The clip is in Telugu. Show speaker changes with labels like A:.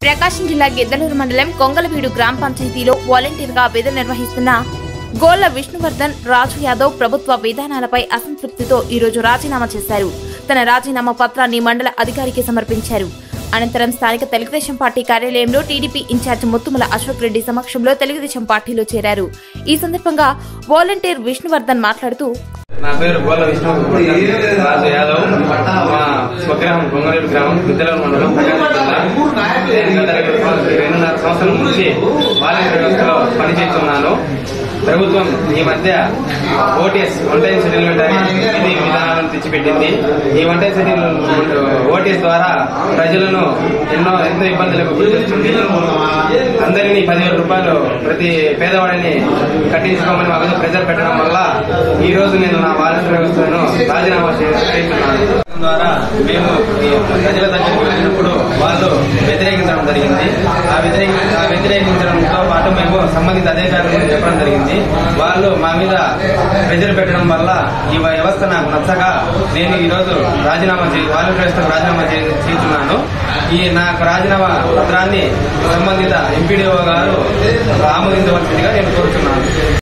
A: ప్రకాశం జిల్లా గిద్దలూరు మండలం కొంగలవీడు గ్రామ పంచాయతీలో వాలంటీర్ గా విధులు నిర్వహిస్తున్న గోళ్ల విష్ణువర్ధన్ రాజు యాదవ్ ప్రభుత్వ విధానాలపై అసంతృప్తితో ఈరోజు రాజీనామా చేశారు తన రాజీనామా పత్రాన్ని మండల అధికారికి సమర్పించారు అనంతరం స్థానిక తెలుగుదేశం పార్టీ కార్యాలయంలో టీడీపీ ఇన్ఛార్జ్ ముత్తుమల అశోక్ రెడ్డి సమక్షంలో తెలుగుదేశం పార్టీలో చేరారు ఈ సందర్భంగా వాలంటీర్ విష్ణువర్ధన్ మాట్లాడుతూ
B: నా పేరు గోల విష్ణు రాజు యాదవ్ మా స్వగ్రామం గొంగరేడు గ్రామం విద్యలూరు మండలం ప్రకాశం జిల్లా నేను గత రెండు సంవత్సరాలు- రెండున్నర సంవత్సరం నుంచి వాలంటీర్ వ్యవస్థలో పనిచేస్తున్నాను ప్రభుత్వం ఈ మధ్య ఓటీఎస్ వన్ టైం సెటిల్మెంట్ అనే విధి విధానాలను తెచ్చిపెట్టింది ఈ వన్ టైం సెటిల్మెంట్ ఓటీఎస్ ద్వారా ప్రజలను ఎన్నో ఎంతో ఇబ్బందులకు గురి చేస్తుంది అందరినీ పదివేల రూపాయలు ప్రతి పేదవాడిని కట్టించుకోమని మా మీద ప్రెజర్ పెట్టడం వల్ల ఈ రోజు నేను నా వాలంటీర్ వ్యవస్థను రాజీనామా చే- చేస్తున్నాను ద్వారా మేము ఈ ప్రజల దగ్గరికి వెళ్ళినప్పుడు వాళ్ళు వ్యతిరేకించడం జరిగింది ఆ వ్యతిరేక ఆ వ్యతిరేకించడంతో పాటు మేము సంబంధిత అధికారులకు చెప్పడం జరిగింది వాళ్ళు మా మీద ప్రెజర్ పెట్టడం వల్ల ఈ వ్యవస్థ నాకు నచ్చక నేను ఈ రోజు రాజీనామా చే వాలంటీర్ వ్యవస్థకు రాజీనామా చే- చేస్తున్నాను ఈ నాకు రాజీనామా పత్రాన్ని సంబంధిత ఎంపీడీఓ గారు ఆమోదించవలసిందిగా నేను కోరుతున్నాను